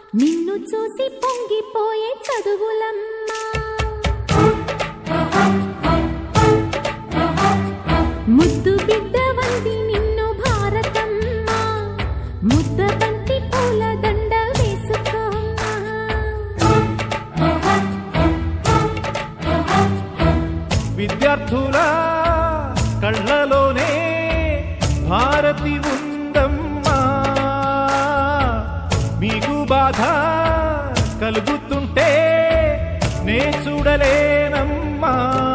నిన్ను చూసి పొంగిపోయే చదువులమ్మా ముద్దు బిడ్డ వంది నిన్ను భారతమ్మ ముద్ద బంతి పూల దండ వేసుకోమ్మా విద్యార్థుల కళ్ళలోనే భారతి ఉందమ్మా మీకు బాధ కలుగుతుంటే నే చూడలేనమ్మా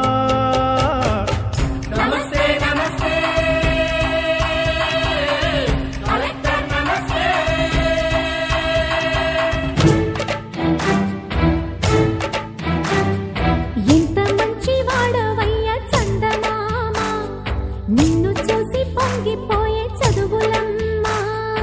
నమస్తే నమస్తే కలెక్టర్ నమస్తే ఎంత మంచి వాడవయ్య చందమామ నిన్ను చూసి పొంగిపోయే చదువులమ్మా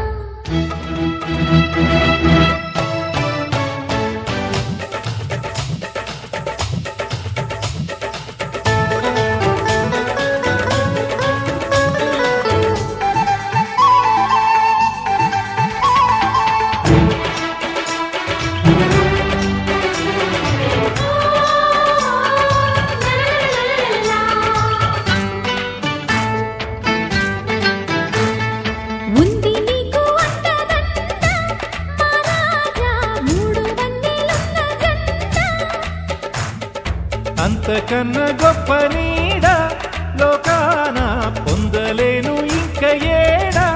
ఉంది నీకు అంతదంత మహారాజా మూడు వన్నెలున్న జంట అంతకన్నా గొప్ప నీడ లోకాన పొందలేను ఇంక ఏడా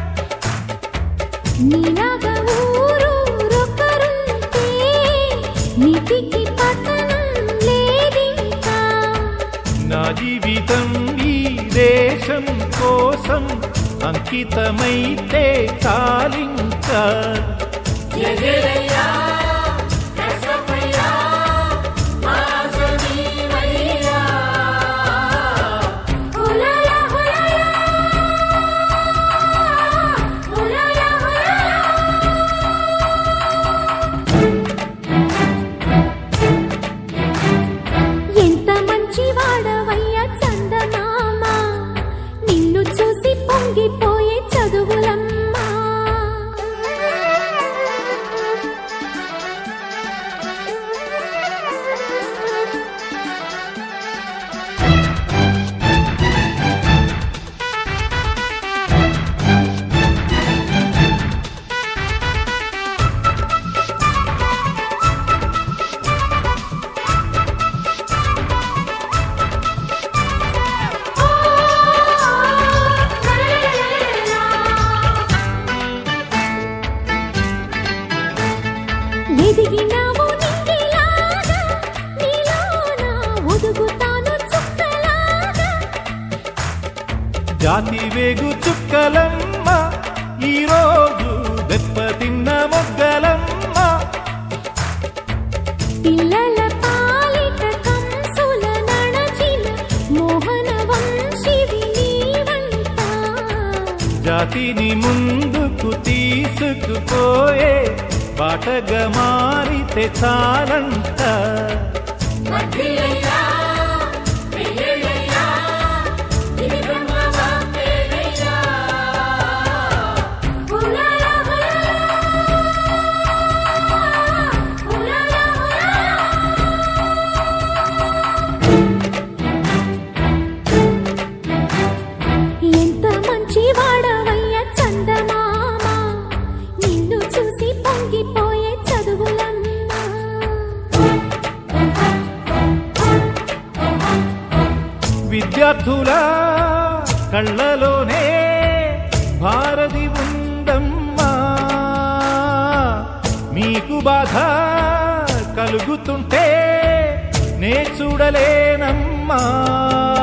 నీలాగా ఊరూరొకరుంటే నీతికి పతనం లేదింకా నా జీవితం ఈ దేశం కోసం అంకితమైతే చాలింకా ఎగిరయ్యా కసపయ్యా మాసనీవయ్యా హులాల హులాల హులాల హులాల ఎంత మంచి వాడవయ్య చందమామ నిన్ను చూసి పొంగిపోయే చదువులమ్మా ఎదిగినావు నింగిలాగా నీలోన ఒదుగుతాను చుక్కలాగా జాతి వేగు చుక్కలమ్మ ఈరోజు దెబ్బతిన్న మొగ్గలమ్మ పిల్లల పాలిట కంసుల నడచిన మోహన వంశివి నీవంట జాతిని ముందుకు తీసుకుపోయే బాటగా మారితే చాలంట వడ్డీలయ్యా వెయ్యేళ్ళయ్యా ఇది బ్రహ్మ వాక్యేనయ్యా హులాల హులాల హులాల హులాల ఎంత మంచి వాడవయ్య చందమామ నిన్ను చూసి పొంగిపోయే చదువులమ్మా విద్యార్థుల కళ్ళలోనే భారతి ఉందమ్మా మీకు బాధ కలుగుతుంటే నే చూడలేనమ్మా